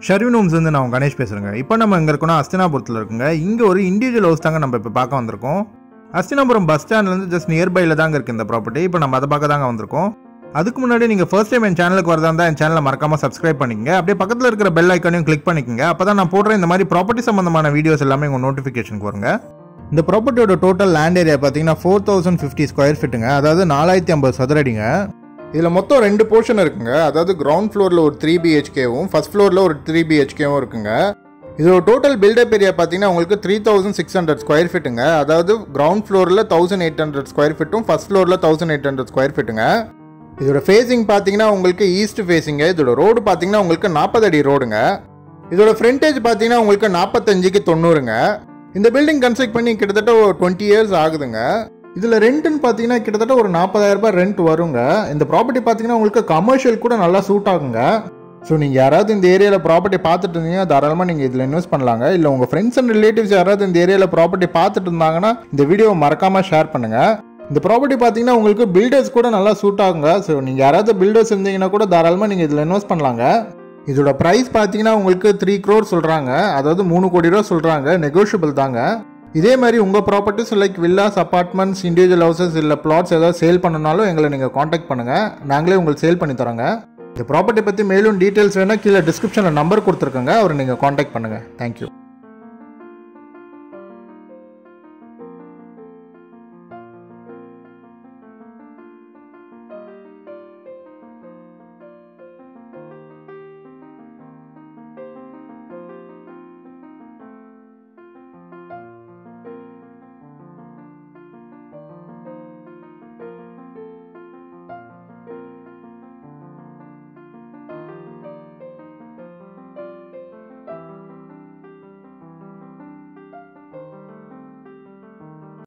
Sharvin Holmes வந்து நான் கணேஷ் பேசுகிறேங்க இப்போ நம்ம இங்கே இருக்கோம்னா அஸ்தினாபுரத்தில் இருக்குங்க இங்கே ஒரு இண்டிவிஜுவல் ஹவுஸ் தாங்க நம்ம இப்போ பார்க்க வந்திருக்கோம் அஸ்தினாபுரம் பஸ் ஸ்டாண்ட்லேருந்து ஜஸ்ட் நியர்பையில் தாங்க இருக்குது இந்த ப்ராப்பர்ட்டி இப்போ நம்ம அதை பார்க்க தாங்க வந்திருக்கோம் அதுக்கு முன்னாடி நீங்கள் ஃபர்ஸ்ட் டைம் என் சேனலுக்கு வரதா இருந்தால் என் சேனலை மறக்காம சப்ஸ்கிரைப் பண்ணிக்கங்க அப்படியே பக்கத்தில் இருக்கிற பெல் ஐக்கானையும் கிளிக் பண்ணிக்கங்க அப்போ தான் நான் போடுற இந்த மாதிரி ப்ராப்பர்ட்டி சம்மந்தமான வீடியோஸ் எல்லாமே உங்கள் நோட்டிஃபிகேஷனுக்கு வருங்க இந்த ப்ராப்பர்ட்டியோட டோட்டல் லேண்ட் ஏரியா பார்த்தீங்கன்னா ஃபோர் தௌசண்ட் ஃபிஃப்டி ஸ்கொயர் ஃபீட்டுங்க அதாவது நாலாயிரத்தி ஐம்பது சதுரடிங்க இதில் மொத்தம் ரெண்டு போர்ஷன் இருக்குங்க அதாவது கிரவுண்ட் ஃப்ளோரில் ஒரு த்ரீ பிஹெச்கேவும் ஃபர்ஸ்ட் ஃப்ளோரில் ஒரு த்ரீ பிஹெச்கேவும் இருக்குங்க இதோட டோட்டல் பில்டப் ஏரியா பார்த்தீங்கன்னா உங்களுக்கு three thousand six hundred square ஃபீட்டுங்க அதாவது கிரவுண்ட் ஃப்ளோரில் தௌசண்ட் எயிட் ஹண்ட்ரட் ஸ்கொயர் ஃபீட்டும் ஃபர்ஸ்ட் ஃப்ளோரில் தௌசண்ட் எயிட் ஹண்ட்ரட் ஸ்கொயர் ஃபீட்டுங்க இதோட ஃபேஸிங் பார்த்தீங்கன்னா உங்களுக்கு ஈஸ்ட் ஃபேஸிங்க இதோட ரோடு பார்த்தீங்கன்னா உங்களுக்கு நாற்பது அடி ரோடுங்க இதோட ஃப்ரண்டேஜ் பார்த்தீங்கன்னா உங்களுக்கு நாற்பத்தஞ்சுக்கு தொண்ணூறுங்க இந்த பில்டிங் கன்ஸ்ட்ரக்ட் பண்ணி கிட்டத்தட்ட ஒரு டுவெண்ட்டி இயர்ஸ் ஆகுதுங்க இதில் ரெண்ட்டுன்னு பார்த்தீங்கன்னா கிட்டத்தட்ட ஒரு நாற்பதாயிரம் ரூபாய் ரெண்ட் வருங்க இந்த ப்ராப்பர்ட்டி பார்த்தீங்கன்னா உங்களுக்கு கமர்ஷியல் கூட நல்லா சூட் ஆகுங்க ஸோ நீங்கள் யாராவது இந்த ஏரியாவில் ப்ராப்பர்ட்டி பார்த்துட்டு இருந்தீங்கன்னா தாராளமாக நீங்கள் இதில் இன்வெஸ்ட் பண்ணலாங்க இல்லை உங்கள் ஃப்ரெண்ட்ஸ் அண்ட் ரிலேட்டிவ்ஸ் யாராவது இந்த ஏரியாவில் ப்ராப்பர்ட்டி பார்த்துட்டு இருந்தாங்கன்னா இந்த வீடியோவை மறக்காமல் ஷேர் பண்ணுங்கள் இந்த ப்ராப்பர்ட்டி பார்த்தீங்கன்னா உங்களுக்கு பில்டர்ஸ் கூட நல்லா சூட் ஆகுங்க ஸோ நீங்கள் யாராவது பில்டர்ஸ் இருந்தீங்கன்னா கூட தாராளமாக நீங்கள் இதில் இன்வெஸ்ட் பண்ணலாங்க இதோட ப்ரைஸ் பார்த்தீங்கன்னா உங்களுக்கு த்ரீ க்ரோர் சொல்கிறாங்க அதாவது மூணு கோடி ரூபா சொல்கிறாங்க நெகோஷியபிள் தாங்க இதே மாதிரி உங்கள் properties like villas apartments individual houses இல்லை பிளாட்ஸ் ஏதாவது சேல் பண்ணனாலும் எங்களை நீங்கள் காண்டாக்ட் பண்ணுங்கள் நாங்களே உங்களுக்கு சேல் பண்ணி தரோங்க இந்த ப்ராப்பர்ட்டி பற்றி மேலும் டீட்டெயில்ஸ் வேணால் கீழே டிஸ்கிரிப்ஷனில் நம்பர் கொடுத்துருக்கோங்க அவரை நீங்கள் காண்டாக்ட் பண்ணுங்கள் தேங்க்யூ